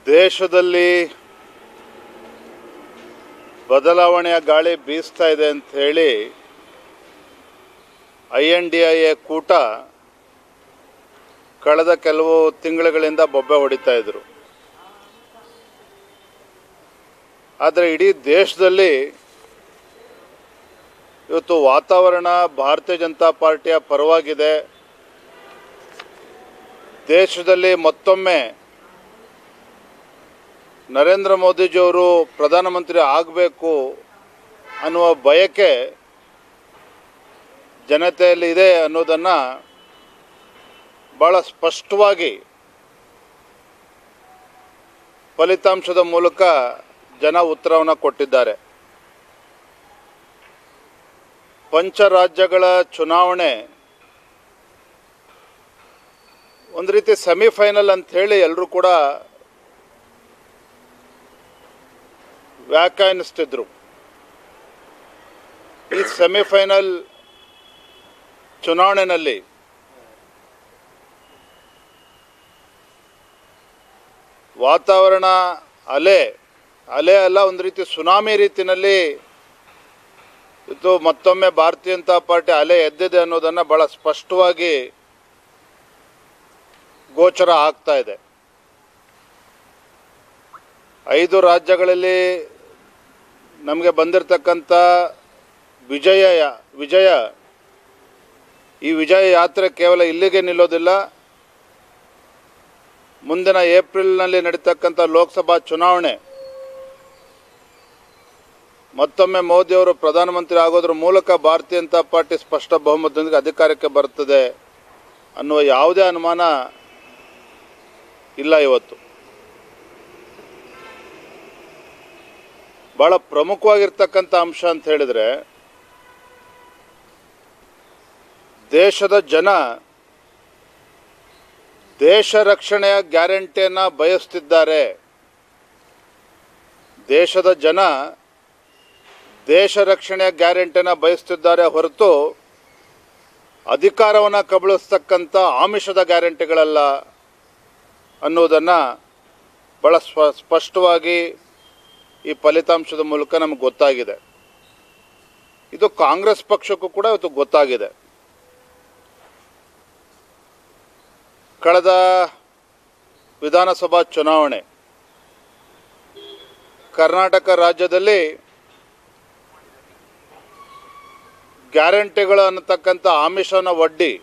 ದೇಶದಲ್ಲಿ ಬದಲಾವಣೆಯ ಗಾಳಿ ಬೀಸ್ತಾ ಇದೆ ಅಂತ ಹೇಳಿ I N D I A ಕೂಟ ಕಳೆದ ಕೆಲವು ತಿಂಗಳುಗಳಿಂದ ಬೊಬ್ಬೆ ಹೊಡಿತಾ ಇದ್ರು ಆದರೆ ಇಡೀ ದೇಶದಲ್ಲಿ ಇವತ್ತು ವಾತಾವರಣ ಭಾರತೀಯ ಜನತಾ ಪಾರ್ಟಿಯ ಪರವಾಗಿದೆ ದೇಶದಲ್ಲಿ ಮತ್ತೊಮ್ಮೆ ನರೇಂದ್ರ ಮೋದಿಜಿಯವರು ಪ್ರಧಾನಮಂತ್ರಿ ಆಗಬೇಕು ಅನ್ನುವ ಬಯಕೆ ಜನತೆಯಲ್ಲಿ ಇದೆ ಅನ್ನೋದನ್ನು ಭಾಳ ಸ್ಪಷ್ಟವಾಗಿ ಫಲಿತಾಂಶದ ಮೂಲಕ ಜನ ಉತ್ತರವನ್ನು ಕೊಟ್ಟಿದ್ದಾರೆ ಪಂಚರಾಜ್ಯಗಳ ಚುನಾವಣೆ ಒಂದು ರೀತಿ ಸೆಮಿಫೈನಲ್ ಅಂತ ಹೇಳಿ ಎಲ್ಲರೂ ಕೂಡ ವ್ಯಾಖ್ಯಾನಿಸ್ತಿದ್ರು ಈ ಸೆಮಿಫೈನಲ್ ಚುನಾವಣೆಯಲ್ಲಿ ವಾತಾವರಣ ಅಲೆ ಅಲೆ ಅಲ್ಲ ಒಂದು ರೀತಿ ಸುನಾಮಿ ರೀತಿಯಲ್ಲಿ ಇದು ಮತ್ತೊಮ್ಮೆ ಭಾರತೀಯ ಜನತಾ ಪಾರ್ಟಿ ಅಲೆ ಎದ್ದಿದೆ ಅನ್ನೋದನ್ನು ಭಾಳ ಸ್ಪಷ್ಟವಾಗಿ ಗೋಚರ ಆಗ್ತಾ ಇದೆ ಐದು ರಾಜ್ಯಗಳಲ್ಲಿ ನಮಗೆ ಬಂದಿರತಕ್ಕಂಥ ವಿಜಯ ವಿಜಯ ಈ ವಿಜಯ ಯಾತ್ರೆ ಕೇವಲ ಇಲ್ಲಿಗೆ ನಿಲ್ಲೋದಿಲ್ಲ ಮುಂದಿನ ಏಪ್ರಿಲ್ನಲ್ಲಿ ನಡೀತಕ್ಕಂಥ ಲೋಕಸಭಾ ಚುನಾವಣೆ ಮತ್ತೊಮ್ಮೆ ಮೋದಿಯವರು ಪ್ರಧಾನಮಂತ್ರಿ ಆಗೋದ್ರ ಮೂಲಕ ಭಾರತೀಯ ಜನತಾ ಪಾರ್ಟಿ ಸ್ಪಷ್ಟ ಬಹುಮತದೊಂದಿಗೆ ಅಧಿಕಾರಕ್ಕೆ ಬರ್ತದೆ ಅನ್ನುವ ಯಾವುದೇ ಅನುಮಾನ ಇಲ್ಲ ಇವತ್ತು ಭಾಳ ಪ್ರಮುಖವಾಗಿರ್ತಕ್ಕಂಥ ಅಂಶ ಅಂತ ಹೇಳಿದರೆ ದೇಶದ ಜನ ದೇಶ ರಕ್ಷಣೆಯ ಗ್ಯಾರಂಟಿಯನ್ನು ಬಯಸ್ತಿದ್ದಾರೆ ದೇಶದ ಜನ ದೇಶ ರಕ್ಷಣೆಯ ಗ್ಯಾರಂಟಿಯನ್ನು ಬಯಸ್ತಿದ್ದಾರೆ ಹೊರತು ಅಧಿಕಾರವನ್ನು ಕಬಳಿಸ್ತಕ್ಕಂಥ ಆಮಿಷದ ಗ್ಯಾರಂಟಿಗಳಲ್ಲ ಅನ್ನೋದನ್ನು ಭಾಳ ಸ್ವ ಸ್ಪಷ್ಟವಾಗಿ ಈ ಫಲಿತಾಂಶದ ಮೂಲಕ ನಮಗೆ ಗೊತ್ತಾಗಿದೆ ಇದು ಕಾಂಗ್ರೆಸ್ ಪಕ್ಷಕ್ಕೂ ಕೂಡ ಇವತ್ತು ಗೊತ್ತಾಗಿದೆ ಕಳೆದ ವಿಧಾನಸಭಾ ಚುನಾವಣೆ ಕರ್ನಾಟಕ ರಾಜ್ಯದಲ್ಲಿ ಗ್ಯಾರಂಟಿಗಳು ಅನ್ನತಕ್ಕಂಥ ಆಮಿಷನ ಒಡ್ಡಿ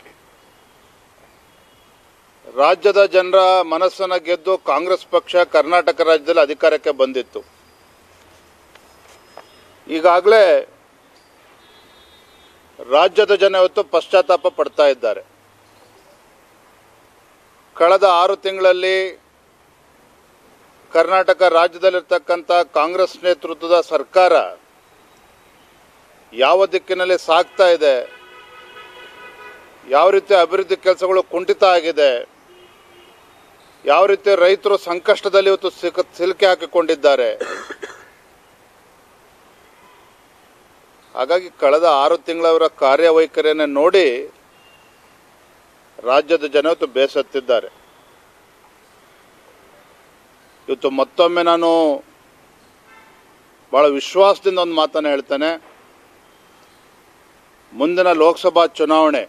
ರಾಜ್ಯದ ಜನರ ಮನಸ್ಸನ್ನು ಗೆದ್ದು ಕಾಂಗ್ರೆಸ್ ಪಕ್ಷ ಕರ್ನಾಟಕ ರಾಜ್ಯದಲ್ಲಿ ಅಧಿಕಾರಕ್ಕೆ ಬಂದಿತ್ತು ಈಗಾಗಲೇ ರಾಜ್ಯದ ಜನ ಇವತ್ತು ಪಶ್ಚಾತ್ತಾಪ ಪಡ್ತಾ ಇದ್ದಾರೆ ಕಳೆದ ಆರು ತಿಂಗಳಲ್ಲಿ ಕರ್ನಾಟಕ ರಾಜ್ಯದಲ್ಲಿರ್ತಕ್ಕಂಥ ಕಾಂಗ್ರೆಸ್ ನೇತೃತ್ವದ ಸರ್ಕಾರ ಯಾವ ದಿಕ್ಕಿನಲ್ಲಿ ಸಾಗ್ತಾ ಇದೆ ಯಾವ ರೀತಿ ಅಭಿವೃದ್ಧಿ ಕೆಲಸಗಳು ಕುಂಠಿತ ಆಗಿದೆ ಯಾವ ರೀತಿ ರೈತರು ಸಂಕಷ್ಟದಲ್ಲಿ ಇವತ್ತು ಸಿಕ್ಕ ಸಿಲುಕಿ ಹಾಕಿಕೊಂಡಿದ್ದಾರೆ ಹಾಗಾಗಿ ಕಳೆದ ಆರು ತಿಂಗಳವರ ಕಾರ್ಯವೈಖರಿಯನ್ನು ನೋಡಿ ರಾಜ್ಯದ ಜನ ಇವತ್ತು ಬೇಸತ್ತಿದ್ದಾರೆ ಇವತ್ತು ಮತ್ತೊಮ್ಮೆ ನಾನು ಭಾಳ ವಿಶ್ವಾಸದಿಂದ ಒಂದು ಮಾತನ್ನು ಹೇಳ್ತೇನೆ ಮುಂದಿನ ಲೋಕಸಭಾ ಚುನಾವಣೆ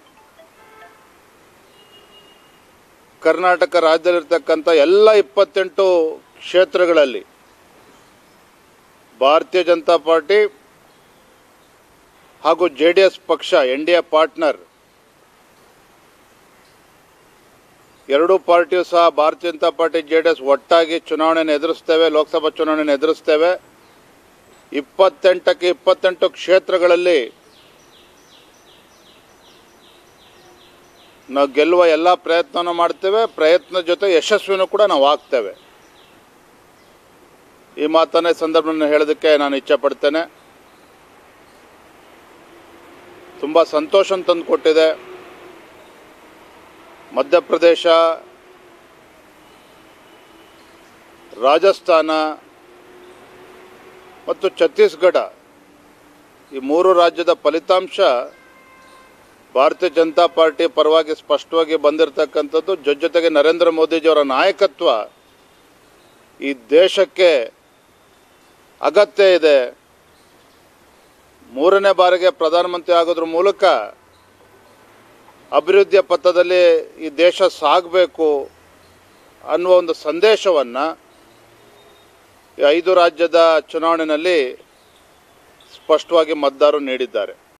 ಕರ್ನಾಟಕ ರಾಜ್ಯದಲ್ಲಿರ್ತಕ್ಕಂಥ ಎಲ್ಲ ಇಪ್ಪತ್ತೆಂಟು ಕ್ಷೇತ್ರಗಳಲ್ಲಿ ಭಾರತೀಯ ಜನತಾ ಪಾರ್ಟಿ ಹಾಗೂ ಜೆ ಡಿ ಎಸ್ ಪಕ್ಷ ಎನ್ ಡಿ ಎ ಪಾರ್ಟ್ನರ್ ಎರಡೂ ಪಾರ್ಟಿಯು ಸಹ Bharatiya Janata party J D S ಒಟ್ಟಾಗಿ ಚುನಾವಣೆಯನ್ನು ಎದುರಿಸ್ತೇವೆ ಲೋಕಸಭಾ ಚುನಾವಣೆಯನ್ನು ಎದುರಿಸ್ತೇವೆ ಇಪ್ಪತ್ತೆಂಟಕ್ಕೆ ಇಪ್ಪತ್ತೆಂಟು ಕ್ಷೇತ್ರಗಳಲ್ಲಿ ನಾವು ಗೆಲ್ಲುವ ಎಲ್ಲ ಪ್ರಯತ್ನವನ್ನು ಮಾಡ್ತೇವೆ ಪ್ರಯತ್ನ ಜೊತೆ ಯಶಸ್ವಿನೂ ಕೂಡ ನಾವು ಆಗ್ತೇವೆ ಈ ಮಾತನ್ನೇ ಸಂದರ್ಭವನ್ನು ಹೇಳೋದಕ್ಕೆ ನಾನು ಇಚ್ಛಪಡ್ತೇನೆ ತುಂಬ ಸಂತೋಷ ತಂದು ಕೊಟ್ಟಿದೆ ಮಧ್ಯಪ್ರದೇಶ ರಾಜಸ್ಥಾನ ಮತ್ತು ಛತ್ತೀಸ್ಗಢ ಈ ಮೂರು ರಾಜ್ಯದ ಫಲಿತಾಂಶ ಭಾರತೀಯ ಜನತಾ ಪಾರ್ಟಿ ಪರವಾಗಿ ಸ್ಪಷ್ಟವಾಗಿ ಬಂದಿರತಕ್ಕಂಥದ್ದು ಜೊತೆ ಜೊತೆಗೆ ನರೇಂದ್ರ ಮೋದಿಜಿಯವರ ನಾಯಕತ್ವ ಈ ದೇಶಕ್ಕೆ ಅಗತ್ಯ ಇದೆ ಮೂರನೇ ಬಾರಿಗೆ ಪ್ರಧಾನಮಂತ್ರಿ ಆಗೋದ್ರ ಮೂಲಕ ಅಭಿವೃದ್ಧಿಯ ಪಥದಲ್ಲಿ ಈ ದೇಶ ಸಾಗಬೇಕು ಅನ್ನುವ ಒಂದು ಸಂದೇಶವನ್ನು ಈ ಐದು ರಾಜ್ಯದ ಚುನಾವಣೆಯಲ್ಲಿ ಸ್ಪಷ್ಟವಾಗಿ ಮತದಾರರು ನೀಡಿದ್ದಾರೆ